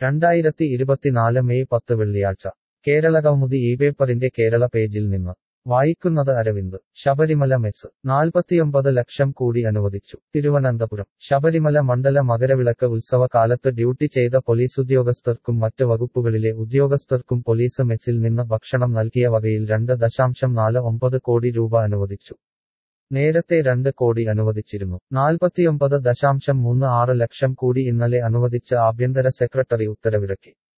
രണ്ടായിരത്തി ഇരുപത്തിനാല് മെയ് പത്ത് വെള്ളിയാഴ്ച കേരള കൗമുദി ഈ പേപ്പറിന്റെ കേരള പേജിൽ നിന്ന് വായിക്കുന്നത് അരവിന്ദ് ശബരിമല മെസ് നാൽപ്പത്തിയൊമ്പത് ലക്ഷം കൂടി അനുവദിച്ചു തിരുവനന്തപുരം ശബരിമല മണ്ഡല മകരവിളക്ക് ഉത്സവ കാലത്ത് ഡ്യൂട്ടി ചെയ്ത പോലീസുദ്യോഗസ്ഥർക്കും മറ്റ് വകുപ്പുകളിലെ ഉദ്യോഗസ്ഥർക്കും പോലീസ് മെസ്സിൽ നിന്ന് ഭക്ഷണം നൽകിയ വകയിൽ രണ്ട് ദശാംശം നാല് ഒമ്പത് കോടി രൂപ അനുവദിച്ചു നേരത്തെ രണ്ട് കോടി അനുവദിച്ചിരുന്നു നാൽപ്പത്തിയൊമ്പത് ദശാംശം മൂന്ന് ആറ് ലക്ഷം കൂടി ഇന്നലെ അനുവദിച്ച് ആഭ്യന്തര സെക്രട്ടറി ഉത്തരവിറക്കി